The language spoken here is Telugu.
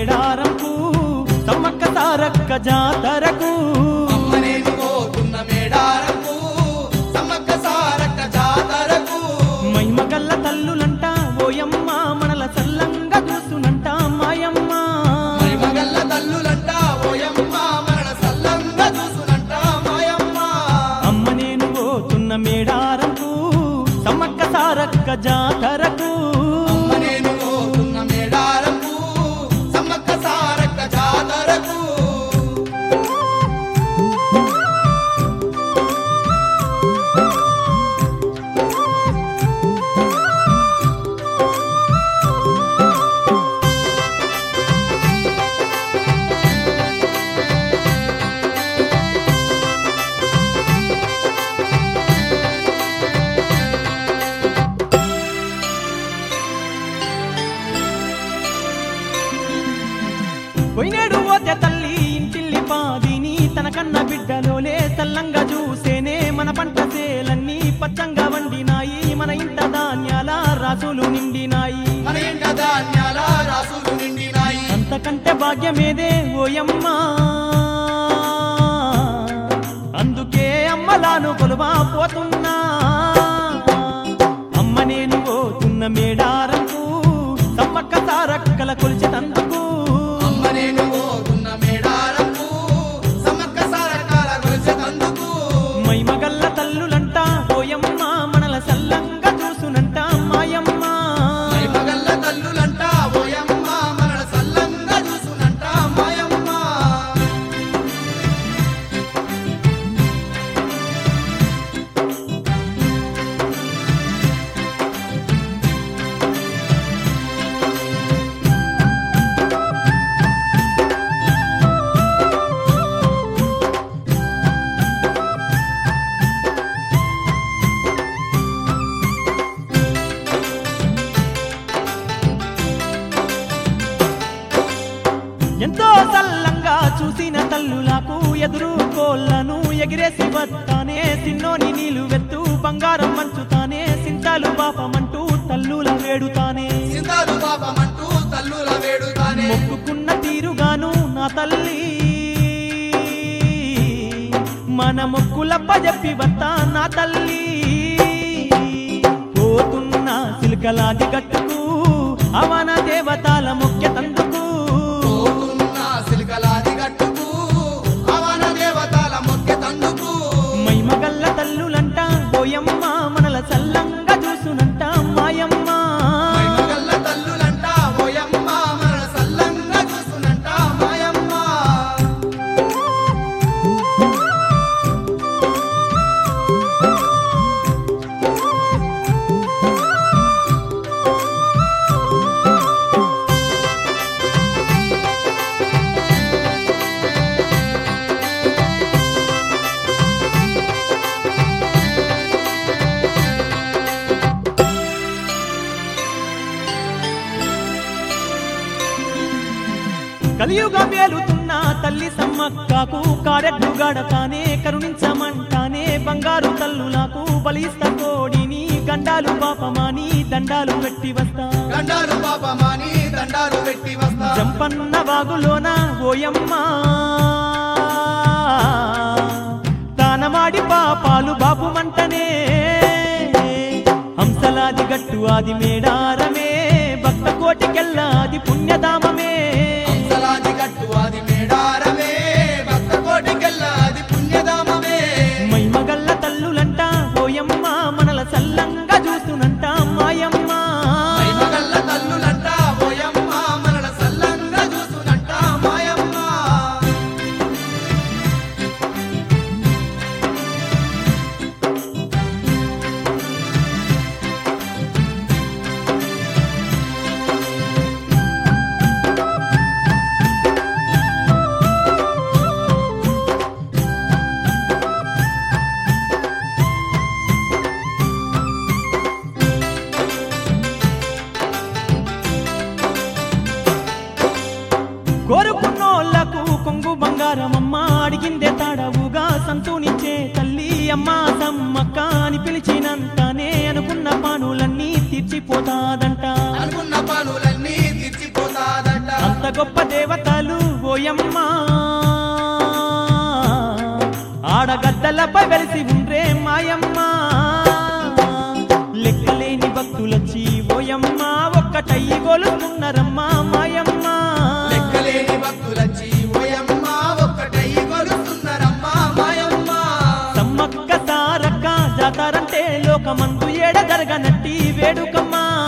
మేడారంకు సమ్మక్క సారక్క జాతరకు అమ్మనేను పోతున్న మేడారకు సమ్మక్క సారక్క జాతరకు మైమగల్ల తల్లులంట ఓయమ్మ మనల సల్లంగా చూసునంట మాయమ్మ మగల్ల తల్లులంట ఓయమ్మ మరణ సల్లంగా చూసునంట మాయమ్మ అమ్మ నేను పోతున్న మేడారంకు సమ్మక్క సారక్క జాతరకు అమ్మనేను పోతున్న మేడారకు సమ్మక్క సారక్క జాతరకు పోయినేడు పోతే తల్లి ఇంటిల్లి పాదిని తన కన్న బిడ్డలోలే సల్లంగా చూసేనే మన పంట సేలన్నీ పచ్చంగా వండినాయి మన ఇంట ధాన్యాల రాసులు నిండినాయి మన ఇంట ధాన్యాల రాసులు నిండినాయి అంతకంటే భాగ్యమేదే ఓయమ్మా అందుకే అమ్మలాను కొలువా పోతున్నా అమ్మ నేను పోతున్న మేడారంకు సమ్మక్క సారక్కల కొలిచితందుకు అమ్మనేను పోతున్న మేడారకు సమ్మక్క సారక్కల కొలిచేతందుకు మైమగల్ల తల్లులంట ఓయమ్మ మనల సల్లంగా చూసునంట మాయమ్మ మగల్ల తల్లులంట ఓయమ్మ మరణ సల్లంగా చూసునంట మాయమ్మ ఎంతో సల్లంగా చూసిన తల్లులకు ఎదురు కోళ్లను ఎగిరేసి వస్తానే సిన్నోని నీళ్లు వెత్తు బంగారం మంచుతానే సింతాలు పాపమంటూ తల్లుల వేడుతానే సింతాలు పాపమంటూ తల్లుల వేడుతానే మొక్కుకున్న తీరుగాను నా తల్లి మన మొక్కులప్ప చెప్పి వస్తా నా తల్లి పోతున్న సిల్కలాది గట్టుకు అవన దేవతాల ముఖ్య తందుకు పోతున్న సిల్కలాది గట్టుకు అవన దేవతల మొక్కె తందుకు మైమగల్ల తల్లులంట ఓయమ్మ మనల సల్లంగా చూసునంట మాయమ్మ మగల్ల తల్లులంట ఓయమ్మ మరణ సల్లంగా చూసునంట మాయమ్మ కలియుగ వేలుతున్న తల్లి సమ్మక్కకు కారెడ్డు గడతానే కరుణించమంటానే బంగారు తల్లులకు బలిస్త కోడిని గండాలు పాపమాని దండాలు పెట్టి వస్తా దండాలు పాపమాని దండాలు పెట్టి వస్తా జంపన్న వాగులోన ఓయమ్మ దానమాడి పాపాలు బాపు మంటనే హంసలాది గట్టు ఆది మేడారమే భక్త కోటికెల్లాది పుణ్యధామమే హంసలాది గట్టు అది మేడారమే భక్త కోటికెల్లా అది పుణ్యధామమే మైమగల్ల తల్లులంట ఓయమ్మ మనల సల్లంగా చూస్తునంట మాయమ్మ మగల్ల తల్లులంట ఓయమ్మ మరణ సల్లంగా చూసునంట మాయమ్మ కోరుకున్నోళ్లకు కొంగు బంగారమమ్మ అడిగిందే తాడవుగా సంతూనిచ్చే తల్లి అమ్మ సమ్మక్క అని పిలిచినంతనే అనుకున్న పనులన్నీ తీర్చిపోతాదంట అనుకున్న పనులన్నీ తీర్చిపోతాదట అంత గొప్ప దేవతలు ఓయమ్మా ఆడగద్దలపై వెలిసి ఉండ్రే మాయమ్మ లెక్కలేని భక్తులొచ్చి ఓయమ్మా ఒక్కటయ్యి గోలుతున్నారమ్మా మాయమ్మ లెక్కలేని భక్తులచ్చి ఓయమ్మ ఒక్కటై కొలుస్తున్నారమ్మా మాయమ్మ సమ్మక్క సారక్క జాతారంటే లోకమందు ఏడ జరగనట్టి వేడుకమ్మా